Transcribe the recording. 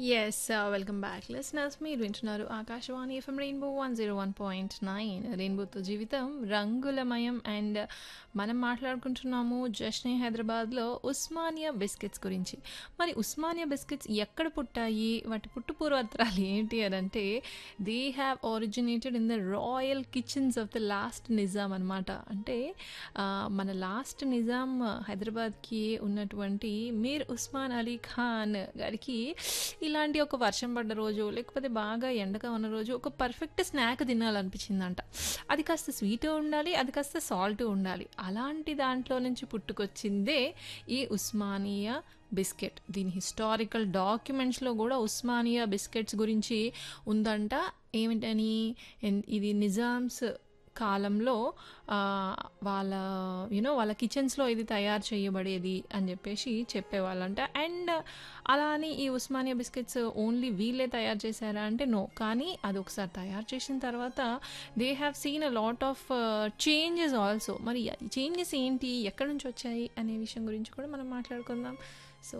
yes welcome back listeners మీరు వింటున్నారు Akashvani FM rainbow one zero one point nine రెయిన్బోతో జీవితం రంగులమయం అండ్ మనం మాట్లాడుకుంటున్నాము జష్నే హైదరాబాద్లో ఉస్మానియా బిస్కెట్స్ గురించి మరి ఉస్మానియా బిస్కెట్స్ ఎక్కడ పుట్టాయి వాటి పుట్టు పూర్వత్రాలు ఏంటి అని అంటే they have originated in the royal kitchens of the last Nizam అనమాట అంటే ఆ, మన లాస్ట్ నిజాం హైదరాబాద్కి ఉన్నటువంటి మీర్ ఉస్మాన్ అలీ ఖాన్ గారికి ఇలాంటి ఒక వర్షం పడ్డ రోజు లేకపోతే బాగా ఎండగా ఉన్న రోజు ఒక పర్ఫెక్ట్ స్నాక్ తినాలనిపించిందంట అది కాస్త స్వీట్ ఉండాలి అది కాస్త సాల్ట్ ఉండాలి అలాంటి దాంట్లో నుంచి పుట్టుకొచ్చిందే ఈ ఉస్మానియా బిస్కెట్ దీని హిస్టారికల్ డాక్యుమెంట్స్లో కూడా ఉస్మానియా బిస్కెట్స్ గురించి ఉందంట ఏమిటని ఎన్- ఇది నిజామ్స్ కాలంలో ఆ, వాళ్ళ యూనో వాళ్ళ కిచెన్స్లో ఇది తయారు చేయబడేది అని చెప్పేసి చెప్పేవాళ్ళంట అండ్ అలా అని ఈ ఉస్మానియా బిస్కెట్స్ ఓన్లీ వీళ్ళే తయారు చేశారా అంటే నో కానీ అది ఒకసారి తయారు చేసిన తర్వాత they have seen a lot of changes also మరి చేంజెస్ ఏంటి ఎక్కడి నుంచి వచ్చాయి అనే విషయం గురించి కూడా మనం మాట్లాడుకుందాం